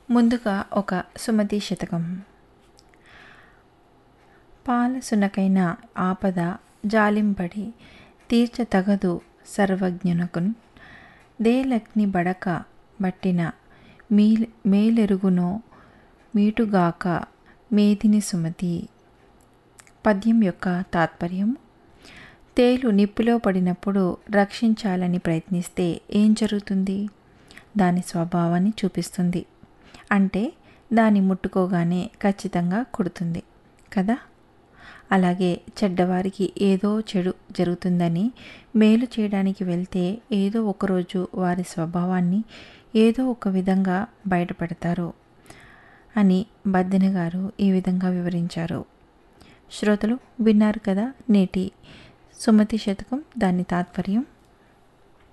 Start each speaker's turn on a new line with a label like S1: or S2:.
S1: ముందుగా ఒక సుమతి శతకం పాలసునకైన ఆపద జాలింపడి తీర్చతగదు సర్వజ్ఞునకున్ దేలగ్ని బడక బట్టిన మీ మేలెరుగునో మీటుగాక మేదిని సుమతి పద్యం యొక్క తాత్పర్యం తేలు నిప్పులో పడినప్పుడు రక్షించాలని ప్రయత్నిస్తే ఏం జరుగుతుంది దాని స్వభావాన్ని చూపిస్తుంది అంటే దాన్ని ముట్టుకోగానే ఖచ్చితంగా కుడుతుంది కదా అలాగే చెడ్డవారికి ఏదో చెడు జరుగుతుందని మేలు చేయడానికి వెళ్తే ఏదో ఒకరోజు వారి స్వభావాన్ని ఏదో ఒక విధంగా బయటపెడతారు అని బద్దెన గారు ఈ విధంగా వివరించారు శ్రోతలు విన్నారు కదా నేటి సుమతి శతకం దాని తాత్పర్యం